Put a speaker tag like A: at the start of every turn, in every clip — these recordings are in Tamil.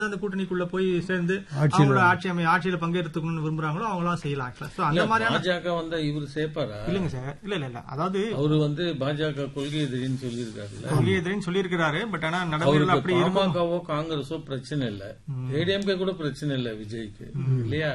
A: அந்த கூட்டணிக்குள்ள போய் சேர்ந்து
B: ஆட்சியில-
A: அவங்களோட ஆட்சி அமை ஆட்சியில பங்கேற்றுக்கணும்னு விரும்புறாங்களோ அவங்களாம் செய்யலாம் ஆக்சுவலா சோ அந்த மாதிரியான
C: பாஜக வந்தா இவரு சேர்ப்பாரா
A: இல்லைங்க சார் இல்ல இல்ல இல்ல அதாவது
C: அவரு வந்து பாஜக கொள்கை எதிரின்னு சொல்லியிருக்காருல்ல
A: கொள்கை எதிரின்னு சொல்லியிருக்கிறாரு பட் ஆனா நடைமுறையில்
C: அவருக்கு
A: அப்படி இருக்கும்
C: பாமகவோ காங்கிரஸோ பிரச்சனை இல்ல ஏடிஎம்கே கூட பிரச்சனை இல்ல விஜய்க்கு இல்லையா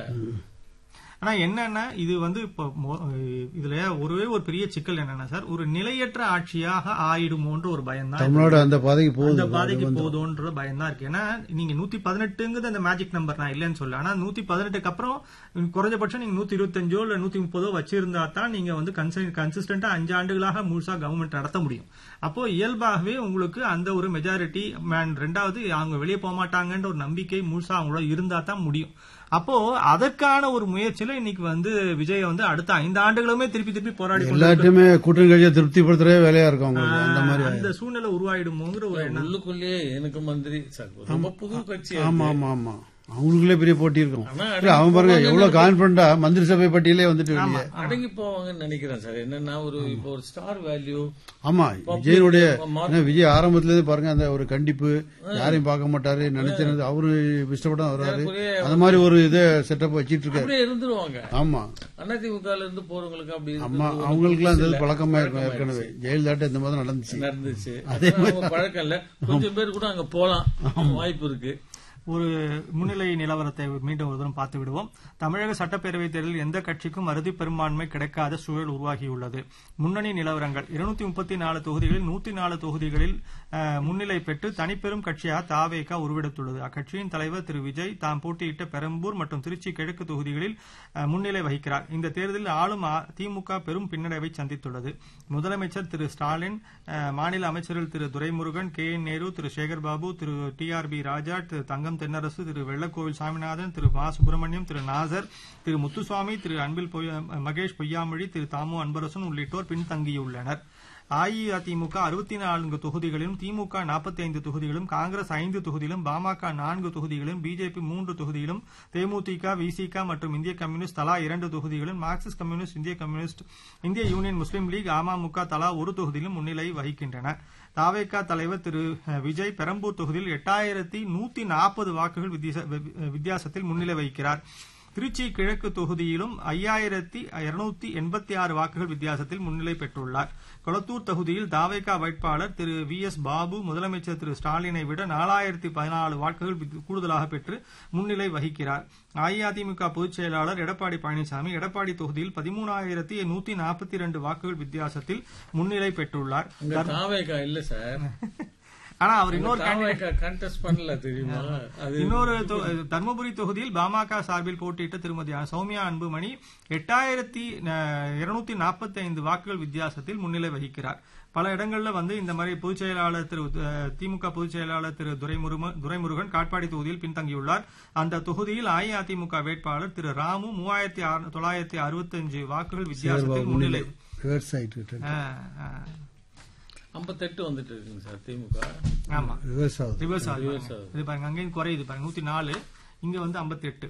A: ஆனா என்னன்னா இது வந்து இப்போ மொ- இதுல ஒரே ஒரு பெரிய சிக்கல் என்னன்னா சார் ஒரு நிலையற்ற ஆட்சியாக ஆயிடுமோன்ற ஒரு பயம் தான்
B: தமிழ்நாடு அந்த பாதைக்கு
A: அந்த
B: போகுது
A: பாதைக்கு போதும்ன்ற பயம் தான் இருக்கு ஏன்னா நீங்க நூத்தி பதினெட்டுங்கிறது அந்த மேஜிக் நம்பர் நான் இல்லைன்னு சொல்ல ஆனா நூத்தி பதினெட்டுக்கு அப்புறம் குறைஞ்சபட்சம் நீங்க நூத்தி இருபத்தஞ்சோ இல்ல நூத்தி முப்பதோ வச்சிருந்தா தான் நீங்க வந்து கன்சிஸ்டன்டா அஞ்சு ஆண்டுகளாக முழுசா கவர்மெண்ட் நடத்த முடியும் அப்போ இயல்பாகவே உங்களுக்கு அந்த ஒரு மெஜாரிட்டி ரெண்டாவது அவங்க வெளியே போக மாட்டாங்கன்ற ஒரு நம்பிக்கை முழுசா அவங்களோட இருந்தா தான் முடியும் அப்போ அதற்கான ஒரு முயற்சியில இன்னைக்கு வந்து விஜய் வந்து அடுத்த ஐந்து ஆண்டுகளுமே திருப்பி திருப்பி போராடி கொண்டு
B: எல்லாத்தையுமே கூட்டணி கட்சியை திருப்திப்படுத்துறதே வேலையா இருக்கும் அவங்களுக்கு அந்த மாதிரி
A: அந்த சூழ்நிலை உருவாயிடுமோங்கிற ஒரு எண்ணம்
C: உள்ளுக்குள்ளேயே எனக்கு மந்திரி சார் ரொம்ப புது கட்சி
B: ஆமா ஆமா ஆமா அவங்களுக்குள்ளே பெரிய போட்டி இருக்கும்
C: ஆனா
B: இல்ல, அவன் பாருங்க எவ்வளவு கான்பிடண்டா மந்திரி சபை பட்டியலே வந்துட்டு வெளியே
C: அடங்கி போவாங்கன்னு நினைக்கிறேன் சார் என்னன்னா ஒரு இப்போ ஒரு ஸ்டார் வேல்யூ
B: ஆமா விஜயனுடைய ஏன்னா, விஜய் ஆரம்பத்துல இருந்து பாருங்க அந்த ஒரு கண்டிப்பு யாரையும் பார்க்க மாட்டாரு நினைச்சது அவரு இஷ்டப்பட வர்றாரு அந்த மாதிரி ஒரு இதை செட்டப் வச்சிட்டு இருக்காரு
C: அப்படியே இருந்துருவாங்க
B: ஆமா
C: அதிமுக ல இருந்து போறவங்களுக்கு அப்படி
B: ஆமா
C: இருக்கிறது
B: அவங்களுக்குலாம் இந்த இது பழக்கமா இருக்கும் ஏற்கனவே ஜெயலலிதாட்ட இந்த மாதிரி நடந்துச்சு
C: நடந்துச்சு அதனால அவங்க பழக்கம் இல்ல கொஞ்சம் பேர் கூட அங்க போலாம் வாய்ப்பு இருக்கு
A: ஒரு முன்னிலை நிலவரத்தை மீண்டும் ஒரு தரம் பார்த்து விடுவோம் தமிழக சட்டப்பேரவைத் தேர்தலில் எந்த கட்சிக்கும் அறுதி பெரும்பான்மை கிடைக்காத சூழல் உருவாகியுள்ளது முன்னணி நிலவரங்கள் இருநூத்தி முப்பத்தி நாலு தொகுதிகளில் நூத்தி நாலு தொகுதிகளில் அஹ், முன்னிலை பெற்று தனிப்பெரும் கட்சியாக தாவேகா உருவெடுத்துள்ளது அக்கட்சியின் தலைவர் திரு விஜய் தாம் போட்டியிட்ட பெரம்பூர் மற்றும் திருச்சி கிழக்கு தொகுதிகளில் அஹ், முன்னிலை வகிக்கிறார் இந்த தேர்தலில் ஆளும் அ- திமுக பெரும் பின்னடைவை சந்தித்துள்ளது முதலமைச்சர் திரு ஸ்டாலின் அஹ், மாநில அமைச்சர்கள் Thiru Duraimurugan K N Nehru Thiru Sekar Babu Thiru T R B Raja Thiru Thangam Thennarasu Thiru Vellakovil Saminathan Thiru Ma Subramaniam திரு நாசர் திரு முத்துசுவாமி திரு அன்பில் பொய்யா- மகேஷ் பொய்யாமொழி திரு தாமு அன்பரசன் உள்ளிட்டோர் பின்தங்கியுள்ளனர் அஇஅதிமுக அறுபத்தி நான்கு தொகுதிகளிலும் திமுக நாற்பத்தி ஐந்து தொகுதிகளும் காங்கிரஸ் ஐந்து தொகுதியிலும் பாமக நான்கு தொகுதிகளும் பிஜேபி மூன்று தொகுதியிலும் தேமுதிக விசிக மற்றும் இந்திய கம்யூனிஸ்ட் தலா இரண்டு தொகுதிகளும் மார்க்சிஸ்ட் கம்யூனிஸ்ட் இந்திய கம்யூனிஸ்ட் இந்திய யூனியன் முஸ்லீம் லீக் அமமுக தலா ஒரு தொகுதியிலும் முன்னிலை வகிக்கின்றன தாவேகா தலைவர் திரு அஹ், விஜய் பெரம்பூர் தொகுதியில் எட்டாயிரத்தி நூத்தி நாற்பது வாக்குகள் வித்தியாச- வி- வித்தியாசத்தில் முன்னிலை வகிக்கிறார் திருச்சி கிழக்கு தொகுதியிலும் ஐயாயிரத்தி இருநூத்தி எண்பத்தி ஆறு வாக்குகள் வித்தியாசத்தில் முன்னிலை பெற்றுள்ளார் கொளத்தூர் தொகுதியில் தாவேகா வேட்பாளர் திரு வி எஸ் பாபு முதலமைச்சர் திரு ஸ்டாலினை விட நாலாயிரத்தி பதினாலு வாக்குகள் வித்- கூடுதலாக பெற்று முன்னிலை வகிக்கிறார் அஇஅதிமுக பொதுச் செயலாளர் எடப்பாடி பழனிசாமி எடப்பாடி தொகுதியில் பதிமூணாயிரத்தி நூத்தி நாற்பத்தி இரண்டு வாக்குகள் வித்தியாசத்தில் முன்னிலை பெற்றுள்ளார்
C: இங்க தாவேகா இல்ல சார்
A: ஆனா அவர் இன்னொரு
C: தாவேகா கண்டெஸ்ட் பண்ணல தெரியுமா அது
A: இன்னொரு தொ- தர்மபுரி தொகுதியில் பாமக சார்பில் போட்டியிட்ட திருமதி சௌமியா அன்புமணி எட்டாயிரத்தி இருநூத்தி நாற்பத்தி ஐந்து வாக்குகள் வித்தியாசத்தில் முன்னிலை வகிக்கிறார் பல இடங்கள்ல வந்து இந்த மாதிரி பொதுச் செயலாளர் திரு அஹ், திமுக பொதுச் செயலாளர் திரு துரைமுருக துரைமுருகன் காட்பாடி தொகுதியில் பின்தங்கியுள்ளார் அந்த தொகுதியில் அஇஅதிமுக வேட்பாளர் திரு ராமு மூவாயிரத்தி தொள்ளாயிரத்தி அறுபத்தஞ்சு வாக்குகள் வித்தியாசத்தில் முன்னிலை
B: ரிவர்ஸ் ஆயிட்டு
A: அஹ், அஹ்,
C: ஐம்பத்தெட்டு வந்துட்டு இருக்குங்க சார் திமுக
A: ஆமா
B: ரிவர்ஸ் ஆகுது
A: ரிவர்ஸ் ஆகுது இது பாருங்க அங்கேயும் குறையுது பாருங்க நூத்தி நாலு இங்க வந்து ஐம்பத்தி எட்டு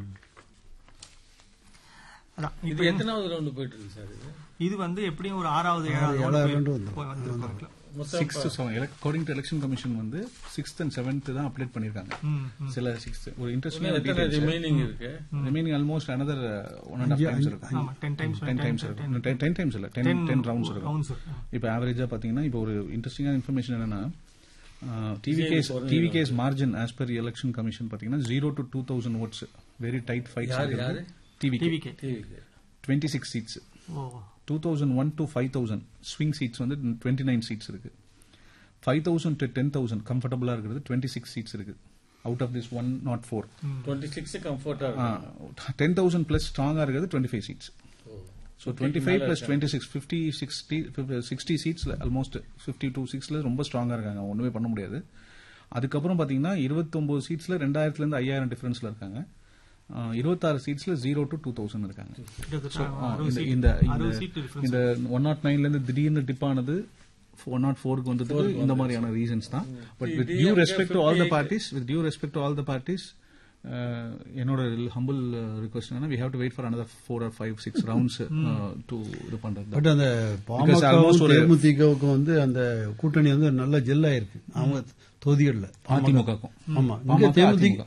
A: அதான்
C: இது எத்தனாவது ரவுண்டு போயிட்டு இருக்கு சார் இது
A: இது வந்து எப்படியும் ஒரு ஆறாவது ஏழாவது
B: ஏழாவது
A: round
B: round
A: போய்-
B: வந்துரும்.
A: போய் வந்திருக்கும்.
C: மொத்தம்
D: sixth seven according to election commission வந்து சிக்ஸ்த் அண்ட் செவன்த் தான் அப்டேட் பண்ணிருக்காங்க
A: ம், ம்.
D: சில சிக்ஸ்த் ஒரு
C: எத்தனை
D: இன்ட்ரெஸ்டிங்
C: ரிமைனிங் இருக்கு
D: remaining almost another one and half times இருக்கும்
A: ஆமா டென் டைம்ஸ்
D: டென் டைம்ஸ் இருக்கும் டென் டைம்ஸ் இல்ல டென் டென் ரவுண்ட்ஸ் இருக்கும்
A: ரவுண்ட்ஸ்
D: இப்போ ஆவரேஜா பாத்தீங்கன்னா இப்போ ஒரு இன்ட்ரெஸ்டிங்கான இன்ஃபர்மேஷன் என்னன்னா TV K's TV K's margin as per election commission பாத்தீங்கன்னா zero to two thousand oats very tight fights
C: யாரு?
D: டிவி
A: டிவிகே
C: டிவிக்கு
D: twenty six seats
A: oh
D: two thousand one to five thousand swing seats வந்து டுவெண்ட்டி நைன் சீட்ஸ் இருக்கு five thousand to ten thousand கம்ஃபர்டபுளா இருக்கிறது டுவெண்ட்டி சிக்ஸ் சீட்ஸ் இருக்கு out of this one naught four
C: twenty six கம்ஃபர்டா இருக்கும்
D: டென் தௌசண்ட் பிளஸ் ஸ்ட்ராங்கா இருக்கிறது twenty five seats so twenty five plus twenty six fifty sixty sixty சீட்ஸ்ல ஆல்மோஸ்ட் ஃபிஃப்டி டூ சிக்ஸ்ல ரொம்ப ஸ்ட்ராங்கா இருக்காங்க ஒண்ணுமே பண்ண முடியாது அதுக்கப்புறம் பாத்தீங்கன்னா இருபத்தொன்பது சீட்ஸ்ல ரெண்டாயிரத்துல இருந்து ஐயாயிரம் டிஃபரன்ஸ்ல இருக்காங்க ஆஹ், இருபத்தாறு சீட்ஸ்ல ஜீரோ டு டூ தௌசண்ட் இருக்காங்க
A: கிட்டத்தட்ட
D: ஆ,
A: அறுபது
D: இந்த-
A: seat-
D: இந்த
A: அறுபது
D: இந்த-
A: seat difference.
D: இந்த ஒன் நாட் நைன்ல இருந்து திடீர்னு டிப் ஆனது ஒன் நாட் ஃபோருக்கு வந்ததுக்கு இந்த மாதிரியான ரீசன்ஸ் தான் but with due respect to all the parties with due respect to all the parties அஹ், என்னோட ஹம்பிள் ரிக்வஸ்ட் என்னன்னா we have to wait for another four or five six rounds to இது பண்றது
B: பட் அந்த
D: Because almost
B: பாமக
D: ஒரு-
B: தேமுதிகவுக்கும் வந்து அந்த கூட்டணி வந்து நல்ல ஜெல்லாயிருக்கு அவங்க தொகுதிகள்ல
D: அதிமுகக்கும்
B: ஆமா இங்க
D: பாமக,
B: தேமுதிக
D: அதிமுக.